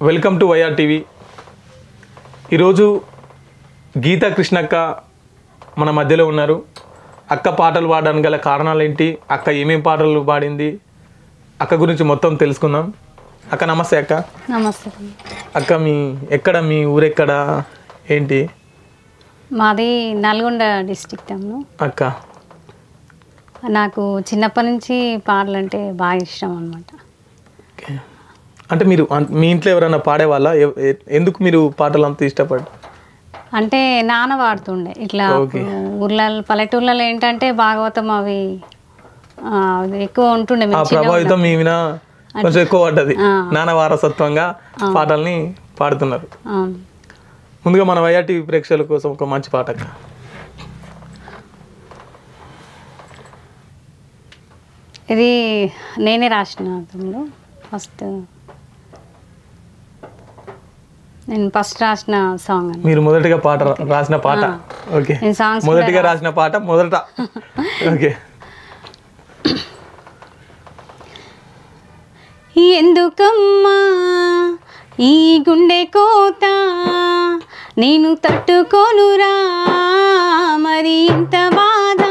Welcome to YR TV ఈరోజు గీతా కృష్ణక్క మన మధ్యలో ఉన్నారు అక్క పాటలు పాడడానికి గల కారణాలు ఏంటి అక్క ఏమేం పాటలు పాడింది అక్క గురించి మొత్తం తెలుసుకుందాం అక్క నమస్తే అక్క నమస్తే అక్క మీ ఎక్కడ మీ ఊరెక్కడ ఏంటి మాది నల్గొండ డిస్టిక్ అమ్ము అక్క నాకు చిన్నప్పటి నుంచి పాటలు అంటే బాగా ఇష్టం అనమాట ఓకే. అంటే మీరు అన్- మీ ఇంట్లో ఎవరైనా పాడేవాళ్ళ ఎ- ఎ- ఎందుకు మీరు పాటలు అంత ఇష్టపడ్డారు అంటే నాన్న పాడుతుండే ఇట్లా ఓకే. ఊర్లలో పల్లెటూర్లలో ఏంటంటే భాగవతం అవి ఆ, అది ఎక్కువ ఉంటుండే ఆ మేము చిన్నగా ప్రభావితం మీ మీద కొంచెం ఎక్కువ పడ్డది ఆ. నాన్న వారసత్వంగా పాటల్ని పాడుతున్నారు అవును. ముందుగా మన వైఆర్ టీవీ ప్రేక్షకుల కోసం ఒక మంచి పాట అక్క ఇది నేనే రాసిన తమ్ముడు ఫస్ట్ నేను ఫస్ట్ రాసిన సాంగ్ అని మీరు మొదటిగా పాట రా- రాసిన పాట ఓకే నేను సాంగ్స్ మొదటిగా రాసిన పాట మొదట ఓకే ఎందుకమ్మా ఈ గుండె కోత నేను తట్టుకోనురా మరి ఇంత బాధ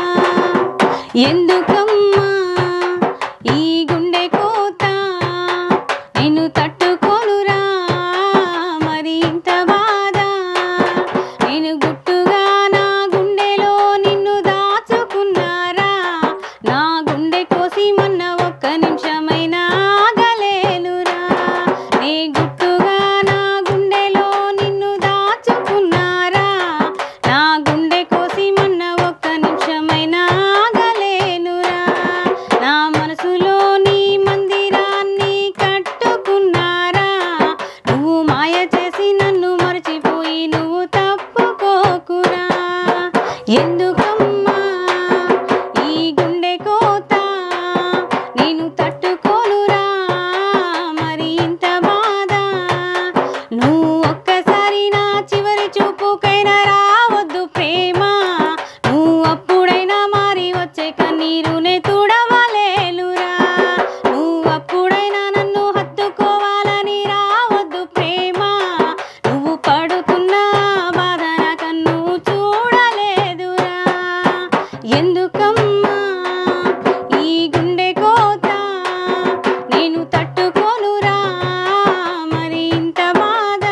ఎందుకమ్మా ఈ గుండె కోత నేను తట్టుకోనురా మరి ఇంత బాధ నేను గుట్టుగా నా గుండెలో నిన్ను దాచుకున్నారా నా గుండె కోసి మొన్న ఒక్క నిమిషమైనా ఆగలేనురా నీ గుట్టుగా నా గుండెలో నిన్ను దాచుకున్నారా నా గుండె కోసి మొన్న ఒక్క నిమిషమైనా ఆగలేనురా నా మనసులో నీ మందిరాన్ని కట్టుకున్నారా నువ్వు మాయ చేసి నన్ను మర్చిపోయి నువ్వు తప్పుకోకురా ఎందుకమ్మా ఈ గుండె కోత నేను తట్టుకోనురా మరి ఇంత బాధ నువ్వు ఒక్కసారి నా చివరి చూపుకైనా రావద్దు ప్రేమ నువ్వు అప్పుడైనా మారి వచ్చే కన్నీరునే తుడవలేనురా నువ్వు అప్పుడైనా నన్ను హత్తుకోవాలని రావద్దు ప్రేమ నువ్వు పడుతున్న బాధ నా కన్ను చూడలేదురా ఎందుకమ్మా ఈ గుండె కోత నేను తట్టుకోనురా మరి ఇంత బాధ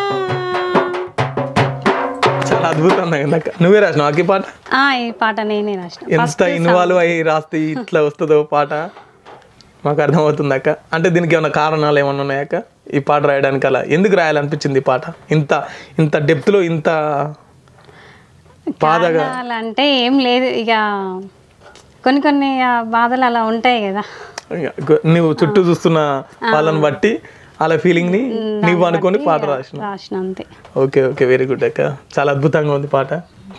చాలా అద్భుతంగా ఉంది అక్క నువ్వే రాసినావు అక్క ఈ పాట ఆ, ఈ పాట నేనే రాసిన ఎంత ఇన్వాల్వ్ అయ్యి రాస్తే ఇట్లా వస్తుందో పాట మాకు అర్థమవుతుంది అక్క అంటే దీనికి ఏమైనా కారణాలు ఏమైనా ఉన్నాయక్క ఈ పాట రాయడానికి అలా ఎందుకు రాయాలనిపించింది ఈ పాట ఇంత ఇంత డెప్త్లో ఇంత బాధగా కారణాలు అంటే ఏం లేదు ఇక కొన్ని కొన్ని ఆ బాధలు అలా ఉంటాయి కదా నువ్వు చుట్టూ చూస్తున్న వాళ్ళని బట్టి వాళ్ళ ఫీలింగ్ ని నువ్వు అనుకొని పాట రాసిన రాసిన అంతే ఓకే ఓకే వెరీ గుడ్ అక్క చాలా అద్భుతంగా ఉంది పాట